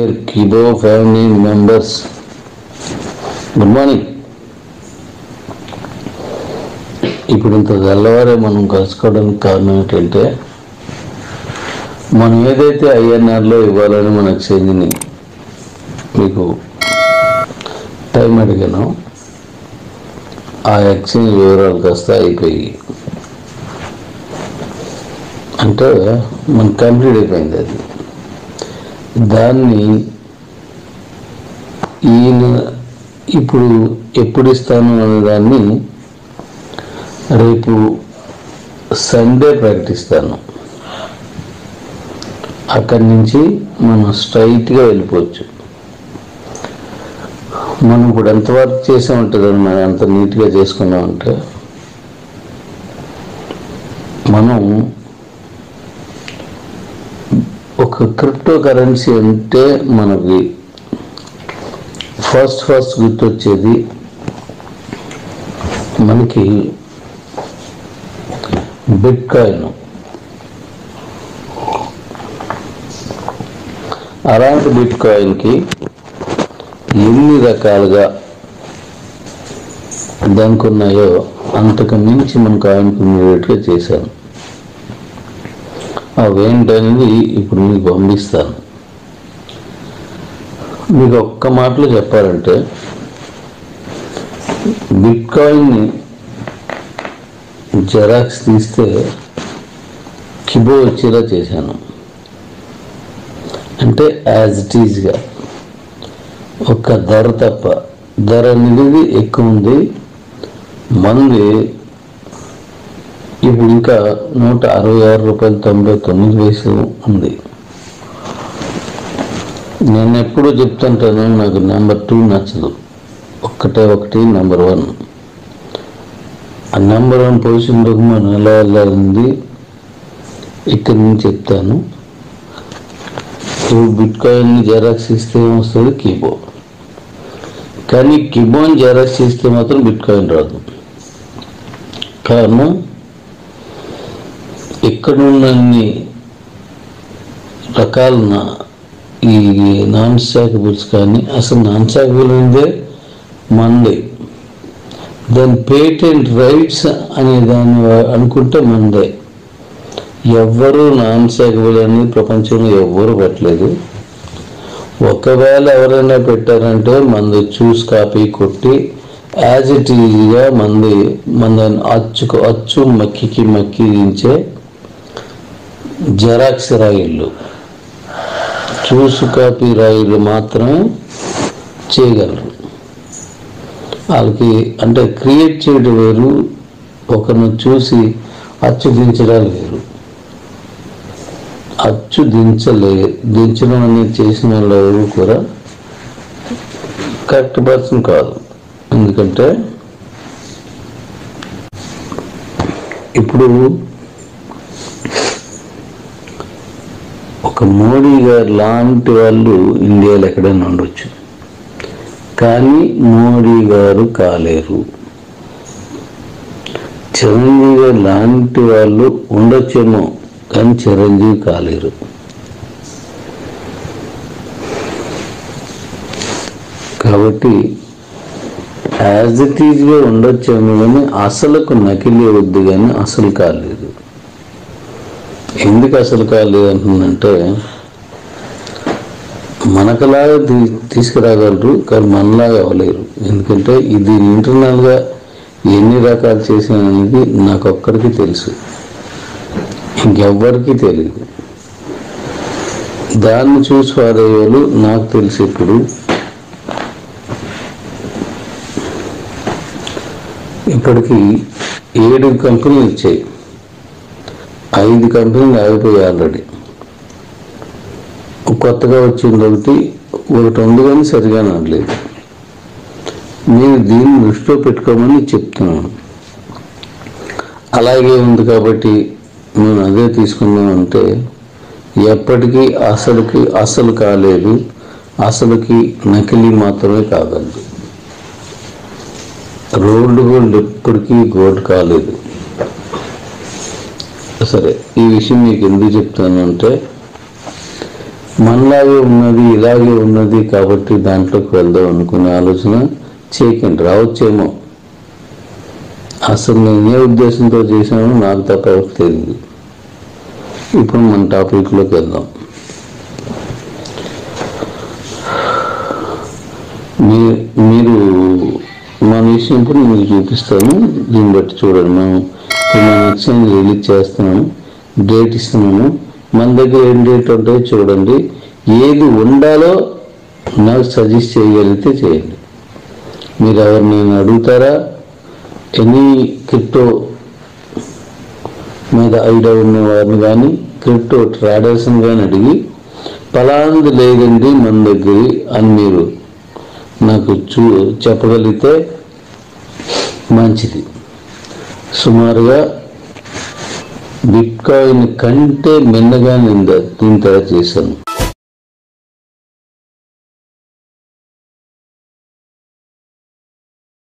dear Kibo family members good morning ఇప్పుడు ఇంత తెల్లవారే మనం కలుసుకోవడానికి కారణం ఏంటంటే మనం ఏదైతే ఐఎన్ఆర్లో ఇవ్వాలని మన ఎక్స్చేంజ్ని మీకు టైం అడిగాను ఆ ఎక్స్చేంజ్ వివరాలు కాస్త అయిపోయి అంటే మనకు కంప్లీట్ అయిపోయింది అది దాన్ని ఈయన ఇప్పుడు ఎప్పుడు ఇస్తాను అనే దాన్ని రేపు సండే ప్రకటిస్తాను అక్కడి నుంచి మనం స్ట్రైట్గా వెళ్ళిపోవచ్చు మనం ఇప్పుడు ఎంత వర్క్ చేసే ఉంటుంది మనం ఎంత నీట్గా చేసుకున్నామంటే మనం ఒక క్రిప్టో కరెన్సీ అంటే మనకి ఫస్ట్ ఫస్ట్ గుర్తొచ్చేది మనకి బిట్ కాయిన్ అలాంటి బిట్ కాయిన్కి ఎన్ని రకాలుగా దానికి ఉన్నాయో అంతకు మించి మన కాయిన్కి ఉండేటట్టుగా చేశాను అవేంటనేది ఇప్పుడు మీకు పంపిస్తాను మీకు ఒక్క మాటలో చెప్పాలంటే బిట్ కాయిన్ని జెరాక్స్ తీస్తే కిబో వచ్చేలా చేశాను అంటే యాజ్ ఇట్ ఈజ్గా ఒక్క ధర తప్ప ధర అనేది ఎక్కువ ఉంది మంది ఇప్పుడు ఇంకా నూట అరవై ఆరు రూపాయలు తొంభై తొమ్మిది వయసు ఉంది నేను ఎప్పుడూ చెప్తుంటాను నాకు నెంబర్ టూ నచ్చదు ఒక్కటే ఒకటి నెంబర్ వన్ ఆ నెంబర్ వన్ పొజిషన్లోకి మనం ఎలా వెళ్ళాలి ఇక్కడి నుంచి చెప్తాను ఇప్పుడు బిట్ కాయిన్ జెరాక్స్ ఇస్తే ఏమొస్తుంది కీబో కానీ కీబోని జెరాక్స్ ఇస్తే మాత్రం బిట్ కాయిన్ రాదు కారణం ఇక్కడున్నన్ని రకాల నా- ఈ నాన్ స్టాకబుల్స్ కానీ అసలు నాన్ స్టాకబుల్ అనేదే మందే దాని పేటెంట్ రైట్స్ అనే దాన్ని వా- అనుకుంటే మందే ఎవ్వరూ నాన్ స్టాకబుల్ అనేది ప్రపంచంలో ఎవ్వరూ పెట్టలేదు ఒకవేళ ఎవరైనా పెట్టారంటే మంది చూసి కాపీ కొట్టి యాజ్ ఇట్ ఈజ్గా మంది మన అచ్చుకు అచ్చు మక్కికి మక్కి దించే జెరాక్స్ రాయిళ్ళు చూసు కాపీ రాయిళ్ళు మాత్రమే చేయగలరు వాళ్ళకి అంటే క్రియేట్ చేయడం వేరు ఒకరిని చూసి అచ్చు దించడాలు వేరు అచ్చు దించలే దించడం అనేది చేసిన వాళ్ళు ఎవరు కూడా కరెక్ట్ పర్సన్ కాదు ఎందుకంటే ఇప్పుడు ఒక మోడీ గారు లాంటి వాళ్ళు ఇండియాలో ఎక్కడైనా ఉండొచ్చు కానీ మోడీ గారు కాలేరు చిరంజీవి గారు లాంటి వాళ్ళు ఉండొచ్చేమో కానీ చిరంజీవి కాలేరు కాబట్టి యాజ్ ఇట్ ఈజ్గా ఉండొచ్చేమో కానీ అసలుకు నకిలీ వద్దు కానీ అసలు కాలేదు ఎందుకు అసలు కాలేదు అంటుందంటే మనకలాగా తీ తీసుకురాగలరు కానీ మనలాగా అవ్వలేరు ఎందుకంటే ఇది ఇంటర్నల్గా ఎన్ని రకాలు చేసినది నాకు ఒక్కడికి తెలుసు ఇంకెవ్వరికీ తెలియదు దాన్ని చూసి వారేవాళ్ళు నాకు తెలిసి ఇప్పుడు ఇప్పటికి ఏడు కంపెనీలు వచ్చాయి ఐదు కంపెనీలు ఆగిపోయాయి ఆల్రెడీ కొత్తగా వచ్చింది ఒకటి ఒకటి ఉంది కానీ సరిగా నడలేదు నేను దీన్ని దృష్టిలో పెట్టుకోమని చెప్తున్నాను అలాగే ఉంది కాబట్టి నేను అదే తీసుకుందామంటే ఎప్పటికీ అసలుకి అసలు కాలేదు అసలుకి నకిలీ మాత్రమే కాగలదు రోల్డ్ గోల్డ్ ఎప్పటికీ గోల్డ్ కాలేదు సరే ఈ విషయం మీకు ఎందుకు చెప్తానంటే మనలాగే ఉన్నది ఇలాగే ఉన్నది కాబట్టి దాంట్లోకి వెళ్దాం అనుకునే ఆలోచన చేయకండి రావచ్చేమో అసలు నేను ఏ ఉద్దేశంతో చేశానో నాకు తప్ప ఎవరికి తెలియదు ఇప్పుడు మన టాపిక్లోకి వెళ్దాం మీ- మీరు మన విషయం ఇప్పుడు మీకు చూపిస్తాను దీన్ని బట్టి చూడండి మేము ఇప్పుడు మన ఎక్స్చేంజ్ రిలీజ్ చేస్తున్నాము డేట్ ఇస్తున్నాము మన దగ్గర ఏం డేట్ ఉంటాయో చూడండి ఏది ఉండాలో నాకు సజెస్ట్ చేయగలిగితే చేయండి మీరు ఎవరినైనా అడుగుతారా ఎనీ క్రిప్టో మీద ఐడియా ఉన్న వారిని కానీ క్రిప్టో ట్రేడర్స్ని కానీ అడిగి పలాంది లేదండి మన దగ్గర అని మీరు నాకు చూ చెప్పగలిగితే మంచిది సుమారుగా బిట్కాయిన్ కంటే మిన్నగా నేను దా- దీన్ని తయారు చేశాను